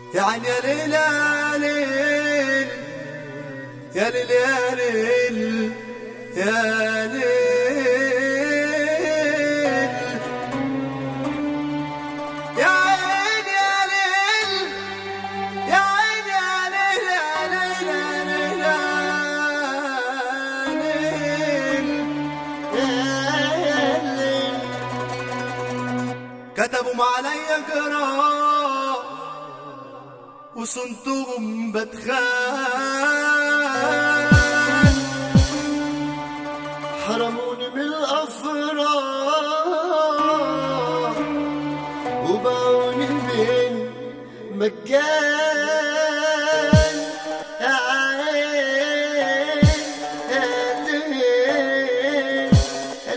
يعني يا ليل يا ليل يا ليل يا ليل يا ليل يا عين يا ليل يا عين يا ليل يا ليل يا ليل كتبوا عليا قراء وصنتهم بتخان حرموني من الافراح وباعوني من مكان يا عين يا ليل يا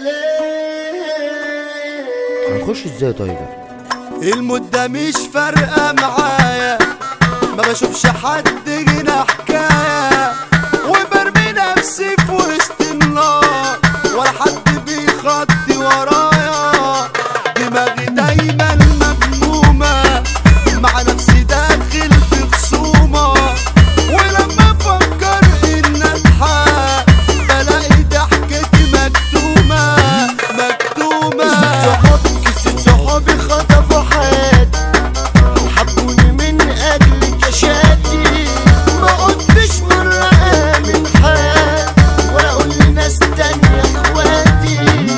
ليل هنخش ازاي يا تايجر المدة مش فارقة معايا ما بشوفش حد هنا حكاية وبرمي نفسي في وسط النار ولا حد بيخطي ورايا دماغي دايما مجنومة مع نفسي داخل في خصومة ولما افكر ان اضحك بلاقي ضحكتي مكتومة مكتومة صحابي كسيت صحابي خطفوا حياتي حبوني من اجل كشاتي ما قلتش مرة امن حال ولا اقول لناس تانية اخواتي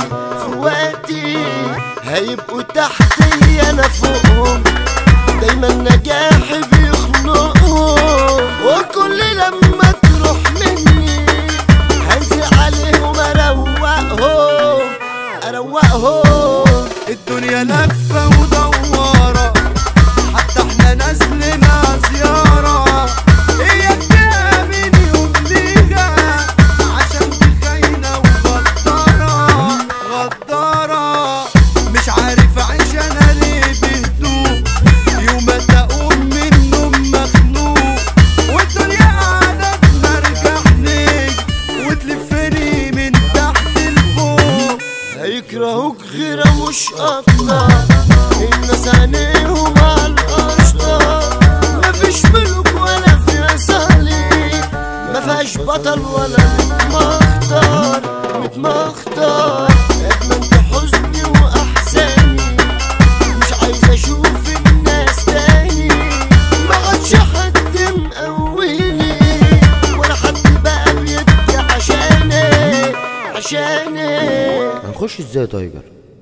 اخواتي هيبقوا تحتي انا فوقهم دايما نجاحي بيخنقهم وكل لما تروح مني هنزل عليهم اروقهم اروقهم الدنيا لفة ودورة حتى احنا نازلنا زيارة هي من يوم ليها عشان دي خاينة وغدارة غدارة مش عارف اعيش انا ليه بهدوء يوم تقوم من النوم مخنوق والدنيا قاعدة تمرجحني وتلفني من تحت لفوق هيكرهوك غيرة مش أكتر الناس عينيهم على الأشطر مفيش ملوك ولا فيها صليب مفيهاش بطل ولا متمختار متمختار أدمنت حزني وأحزاني مش عايز أشوف الناس تاني ما عادش حد مقويني ولا حد بقى بيبكي عشاني عشاني هنخش ازاي يا تايجر